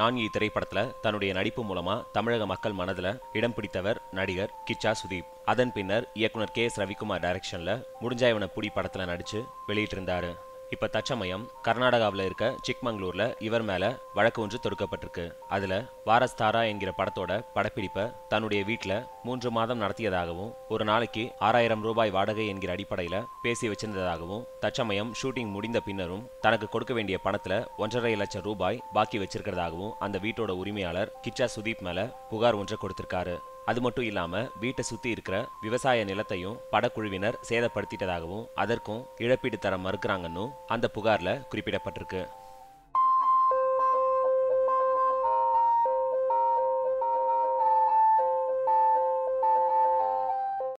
நான்கி திரைப்படத்துல தன்னுடைய நடிப்பு மூலமா தமிழக மக்கள் மனதுல இடம் பிடித்தவர் நடிகர் கிச்சா சுதீப் அதன் பின்னர் இயக்குனர் கே எஸ் ரவிக்குமார் டைரக்ஷன்ல முடிஞ்சாயவன புடி படத்துல நடிச்சு வெளியிட்டிருந்தாரு இப்ப தச்சமயம் கர்நாடகாவில் இருக்க சிக்மங்களூர்ல இவர் மேல வழக்கு ஒன்று தொடுக்கப்பட்டிருக்கு அதுல வாரஸ்தாரா என்கிற படத்தோட படப்பிடிப்பை தன்னுடைய வீட்டுல மூன்று மாதம் நடத்தியதாகவும் ஒரு நாளைக்கு ஆறாயிரம் ரூபாய் வாடகை என்கிற அடிப்படையில பேசி வச்சிருந்ததாகவும் தச்சமயம் ஷூட்டிங் முடிந்த பின்னரும் தனக்கு கொடுக்க வேண்டிய பணத்துல ஒன்றரை லட்சம் ரூபாய் பாக்கி வச்சிருக்கிறதாகவும் அந்த வீட்டோட உரிமையாளர் கிச்சா சுதீப் மேல புகார் ஒன்றை கொடுத்திருக்காரு அது மட்டும் இல்லாம வீட்டை சுத்தி இருக்கிற விவசாய நிலத்தையும் படக்குழுவினர் சேதப்படுத்திட்டதாகவும் அதற்கும் இழப்பீடு தர மறுக்கிறாங்கன்னு அந்த புகார்ல குறிப்பிடப்பட்டிருக்கு